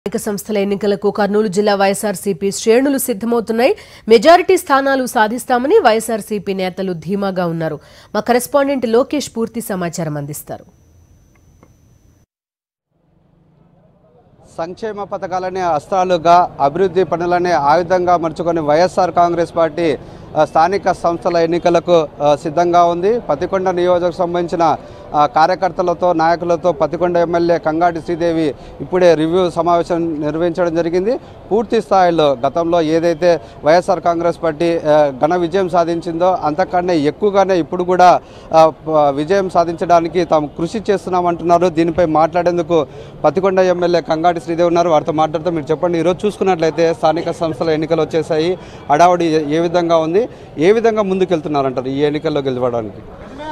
స్థానిక సంస్థల ఎన్నికలకు కర్నూలు జిల్లా వైఎస్ఆర్సీపీ శ్రేణులు సిద్ధమవుతున్నాయి మెజారిటీ స్థానాలు సాధిస్తామని వైఎస్ఆర్సీపీ నేతలు ధీమాగా ఉన్నారు మా కరెస్పాండెంట్ లోకేష్ పూర్తి సమాచారం అందిస్తారు సంక్షేమ పథకాలనే అస్త్రాలుగా అభివృద్ధి పనులనే ఆయుధంగా మలుచుకొని వైఎస్ఆర్ కాంగ్రెస్ పార్టీ ఆ, స్థానిక సంస్థల ఎన్నికలకు ఆ, సిద్ధంగా ఉంది పతికొండ నియోజకవర్గం సంబంధించిన ఆ, కార్యకర్తలతో నాయకులతో పతికొండ ఎమ్మెల్యే కంగాటి శ్రీదేవి ఇప్పుడే రివ్యూ సమావేశం నిర్వహించడం జరిగింది పూర్తి స్థాయిలో గతంలో ఏదైతే వైఎస్ఆర్ కాంగ్రెస్ పార్టీ ఆ, ఘన విజయం సాధించిందో అంతకన్నా ఎక్కువగానే ఇప్పుడు కూడా ఆ, ప- విజయం సాధించడానికి తాము కృషి చేస్తున్నామంటున్నారు దీనిపై మాట్లాడేందుకు పతికొండ ఎమ్మెల్యే కంగాటి శ్రీదేవి ఉన్నారు వారితో మాట్లాడుతూ మీరు చెప్పండి ఈరోజు చూసుకున్నట్లయితే స్థానిక సంస్థల ఎన్నికలు వచ్చేసాయి హడావుడి ఏ- ఏ విధంగా ఉంది ఏ విధంగా ముందుకెళ్తున్నారంటారు ఈ ఎన్నికల్లో గెలవడానికి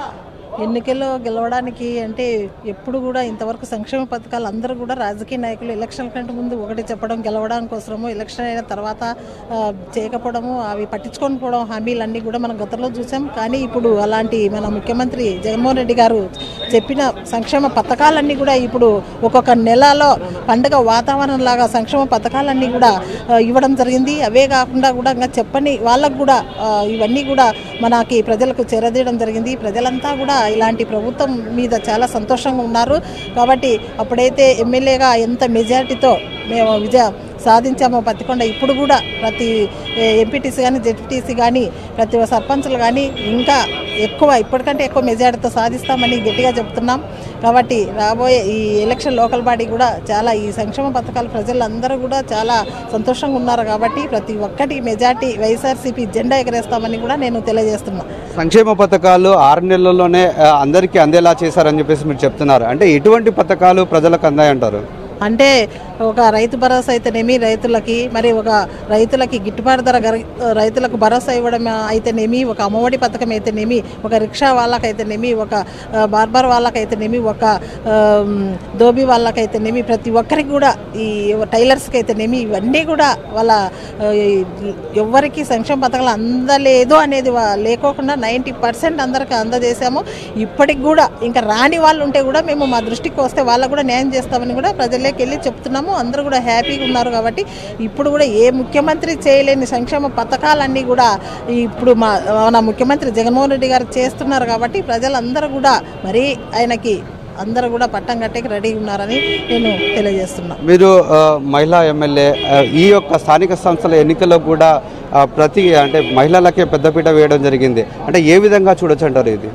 ఎన్నికల్లో గెలవడానికి అంటే ఎప్పుడు కూడా ఇంతవరకు సంక్షేమ పథకాలు అందరూ కూడా రాజకీయ నాయకులు ఎలక్షన్ కంటే ముందు ఒకటి చెప్పడం గెలవడం కోసము ఎలక్షన్ అయిన తర్వాత ఆ, చేయకపోవడము అవి పట్టించుకొని పోవడం హామీలన్నీ కూడా మనం గతంలో చూసాం కానీ ఇప్పుడు అలాంటి మన ముఖ్యమంత్రి జగన్మోహన్ రెడ్డి గారు చెప్పిన సంక్షేమ పథకాలన్నీ కూడా ఇప్పుడు ఒక్కొక్క నెలలో పండుగ వాతావరణం లాగా సంక్షేమ పథకాలన్నీ కూడా ఆ, ఇవ్వడం జరిగింది అవే కాకుండా కూడా ఇంకా చెప్పని వాళ్ళకు కూడా ఆ, ఇవన్నీ కూడా మనకి ప్రజలకు చేరదీయడం జరిగింది ప్రజలంతా కూడా ఇలాంటి ప్రభుత్వం మీద చాలా సంతోషంగా ఉన్నారు కాబట్టి అప్పుడైతే ఎమ్మెల్యేగా ఎంత మెజారిటీతో మేము విజయ సాధించామో పత్తికొండ ఇప్పుడు కూడా ప్రతి ఎంపీటీసీ కానీ జెడ్పీటీసీ కానీ ప్రతి సర్పంచ్లు కానీ ఇంకా ఎక్కువ ఇప్పటికంటే ఎక్కువ మెజారిటీతో సాధిస్తామని గట్టిగా చెప్తున్నాం కాబట్టి రాబోయే ఈ ఎలక్షన్ లోకల్ బాడీ కూడా చాలా ఈ సంక్షేమ పథకాలు ప్రజలందరూ కూడా చాలా సంతోషంగా ఉన్నారు కాబట్టి ప్రతి ఒక్కటి మెజార్టీ వైఎస్ఆర్సీపీ జెండా ఎగరేస్తామని కూడా నేను తెలియజేస్తున్నాను సంక్షేమ పథకాలు ఆరు నెలల్లోనే ఆ, అందరికీ అందేలా చేశారని చెప్పేసి మీరు చెప్తున్నారు అంటే ఎటువంటి పథకాలు ప్రజలకు అందాయంటారు అంటే ఒక రైతు భరోసా అయితేనేమి రైతులకి మరి ఒక రైతులకి గిట్టుబాటు ధర గరి- రైతులకు భరోసా ఇవ్వడం అయితేనేమి ఒక అమ్మఒడి పథకం అయితేనేమి ఒక రిక్షా వాళ్ళకైతేనేమి ఒక ఆ, బార్బర్ వాళ్ళకైతేనేమి ఒక ఆమ్, దోబీ వాళ్ళకైతేనేమి ప్రతి ఒక్కరికి కూడా ఈ టైలర్స్కి అయితేనేమి ఇవన్నీ కూడా వాళ్ళ ఆ, ఈ- ఎవ్వరికి సంక్షేమ పథకాలు అందలేదు అనేది వా- లేకోకుండా నైంటీ పర్సెంట్ అందరికి అందజేశాము ఇప్పటికి కూడా ఇంకా రాని వాళ్ళు ఉంటే కూడా మేము మా దృష్టికి వస్తే వాళ్ళకు కూడా న్యాయం చేస్తామని కూడా ప్రజల్లోకి వెళ్ళి చెప్తున్నాము అందరూ కూడా హ్యాపీగా ఉన్నారు కాబట్టి ఇప్పుడు కూడా ఏ ముఖ్యమంత్రి చేయలేని సంక్షేమ పథకాలన్నీ కూడా ఇప్పుడు మా మన ముఖ్యమంత్రి జగన్మోహన్ రెడ్డి గారు చేస్తున్నారు కాబట్టి ప్రజలందరూ కూడా మరీ ఆయనకి అందరూ కూడా పట్టం కట్టేకి రెడీ ఉన్నారని నేను తెలియజేస్తున్నాను మీరు ఆ, మహిళా ఎమ్మెల్యే ఆ, ఈ యొక్క స్థానిక సంస్థల ఎన్నికల్లో కూడా ఆ, ప్రతి అంటే మహిళలకే పెద్దపీట వేయడం జరిగింది అంటే ఏ విధంగా చూడొచ్చు అంటారు ఇది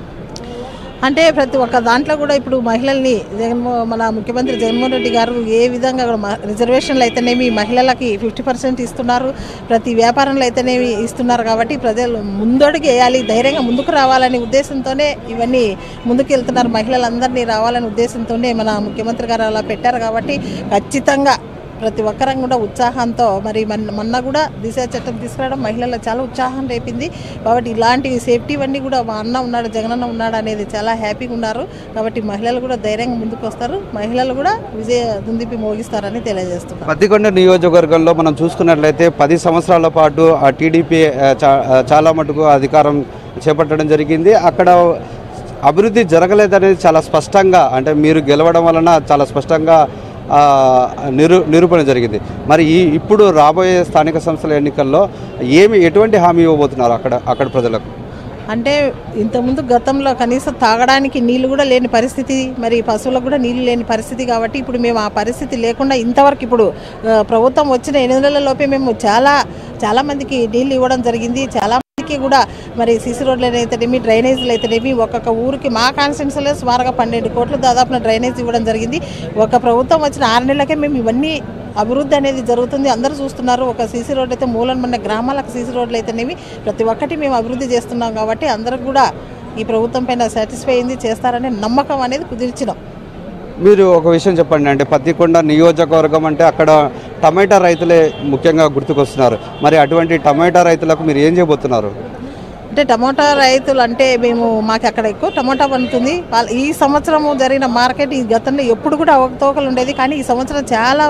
అంటే ప్రతి ఒక్క దాంట్లో కూడా ఇప్పుడు మహిళల్ని జగన్మో మన ముఖ్యమంత్రి జగన్మోహన్ రెడ్డి గారు ఏ విధంగా కూడా మ- రిజర్వేషన్లు అయితేనేమి మహిళలకి ఫిఫ్టీ పర్సెంట్ ఇస్తున్నారు ప్రతి వ్యాపారంలో అయితేనేమి ఇస్తున్నారు కాబట్టి ప్రజలు ముందడుగు వేయాలి ధైర్యంగా ముందుకు రావాలనే ఉద్దేశంతోనే ఇవన్నీ ముందుకు వెళ్తున్నారు మహిళలందరినీ రావాలనే ఉద్దేశంతోనే మన ముఖ్యమంత్రి గారు అలా పెట్టారు కాబట్టి ఖచ్చితంగా ప్రతి ఒక్కరం కూడా ఉత్సాహంతో మరి మన మొన్న కూడా దిశ చట్టం తీసుకురావడం మహిళలకు చాలా ఉత్సాహం రేపింది కాబట్టి ఇలాంటి సేఫ్టీ అన్నీ కూడా మా అన్న ఉన్నాడు జగనన్న ఉన్నాడు అనేది చాలా హ్యాపీగా ఉన్నారు కాబట్టి మహిళలు కూడా ధైర్యంగా ముందుకు వస్తారు మహిళలు కూడా విజయ దుందిపి మోగిస్తారని తెలియజేస్తున్నారు పత్తికొండ నియోజకవర్గంలో మనం చూసుకున్నట్లయితే పది సంవత్సరాల పాటు ఆ టీడీపీ ఆ, చా- ఆ, చాలా మటుకు అధికారం చేపట్టడం జరిగింది అక్కడ అభివృద్ధి జరగలేదనేది చాలా స్పష్టంగా అంటే మీరు గెలవడం వలన చాలా స్పష్టంగా ఆ, నిరూ నిరూపణ జరిగింది మరి ఈ ఇప్పుడు రాబోయే స్థానిక సంస్థల ఎన్నికల్లో ఏమి ఎటువంటి హామీ ఇవ్వబోతున్నారు అక్కడ అక్కడ ప్రజలకు అంటే ఇంతకుముందు గతంలో కనీసం తాగడానికి నీళ్లు కూడా లేని పరిస్థితి మరి పశువులకు కూడా నీళ్లు లేని పరిస్థితి కాబట్టి ఇప్పుడు మేము ఆ పరిస్థితి లేకుండా ఇంతవరకు ఇప్పుడు ఆ, ప్రభుత్వం వచ్చిన ఎనిమిది నెలల లోపే మేము చాలా చాలా మందికి నీళ్లు ఇవ్వడం జరిగింది చాలా మందికి కూడా మరి సిసి రోడ్లు అయితేనేమి డ్రైనేజీలు అయితేనేమి ఒక్కొక్క ఊరికి మా కాన్స్టిట్యున్సీలో సుమారుగా పన్నెండు కోట్లు దాదాపున డ్రైనేజ్ ఇవ్వడం జరిగింది ఒక ప్రభుత్వం వచ్చిన ఆరు నెలలకే మేము ఇవన్నీ అభివృద్ధి అనేది జరుగుతుంది అందరూ చూస్తున్నారు ఒక సీసీ రోడ్ అయితే మూలన మన గ్రామాలకు సీసీ రోడ్లు అయితేనేవి ప్రతి ఒక్కటి మేము అభివృద్ధి చేస్తున్నాం కాబట్టి అందరూ కూడా ఈ ప్రభుత్వం పైన సాటిస్ఫై అయింది చేస్తారనే నమ్మకం అనేది కుదిర్చినాం మీరు ఒక విషయం చెప్పండి అంటే పత్తికొండ నియోజకవర్గం అంటే అక్కడ టమాటా రైతులే ముఖ్యంగా గుర్తుకొస్తున్నారు మరి అటువంటి టమాటా రైతులకు మీరు ఏం చేయబోతున్నారు అంటే టమోటా రైతులు అంటే మేము మాకు అక్కడ ఎక్కువ టమోటా పండుతుంది వాళ్ళ ఈ సంవత్సరం జరిగిన మార్కెట్ ఈ గతంలో ఎప్పుడు కూడా అవకతవకలు ఉండేది కానీ ఈ సంవత్సరం చాలా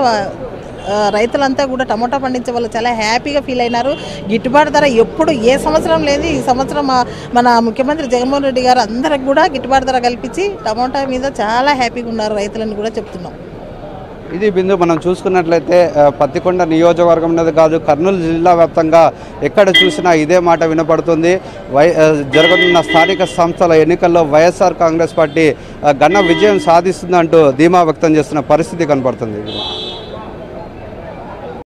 ఆ, రైతులంతా కూడా టమోటా పండించే వాళ్ళు చాలా హ్యాపీగా ఫీల్ అయినారు గిట్టుబాటు ధర ఎప్పుడు ఏ సంవత్సరం లేదు ఈ సంవత్సరం మా- మన ముఖ్యమంత్రి జగన్మోహన్ రెడ్డి గారు అందరికి కూడా గిట్టుబాటు ధర కల్పించి టమోటా మీద చాలా హ్యాపీగా ఉన్నారు రైతులని కూడా చెప్తున్నాం ఇది బిందు మనం చూసుకున్నట్లయితే ఆ, పత్తికొండ నియోజకవర్గం అనేది కాదు కర్నూలు జిల్లా వ్యాప్తంగా ఎక్కడ చూసినా ఇదే మాట వినపడుతుంది వై ఆ, జరగనున్న స్థానిక సంస్థల ఎన్నికల్లో వైఎస్ఆర్ కాంగ్రెస్ పార్టీ ఆ, ఘన విజయం సాధిస్తుందంటూ ధీమా వ్యక్తం చేస్తున్న పరిస్థితి కనపడుతుంది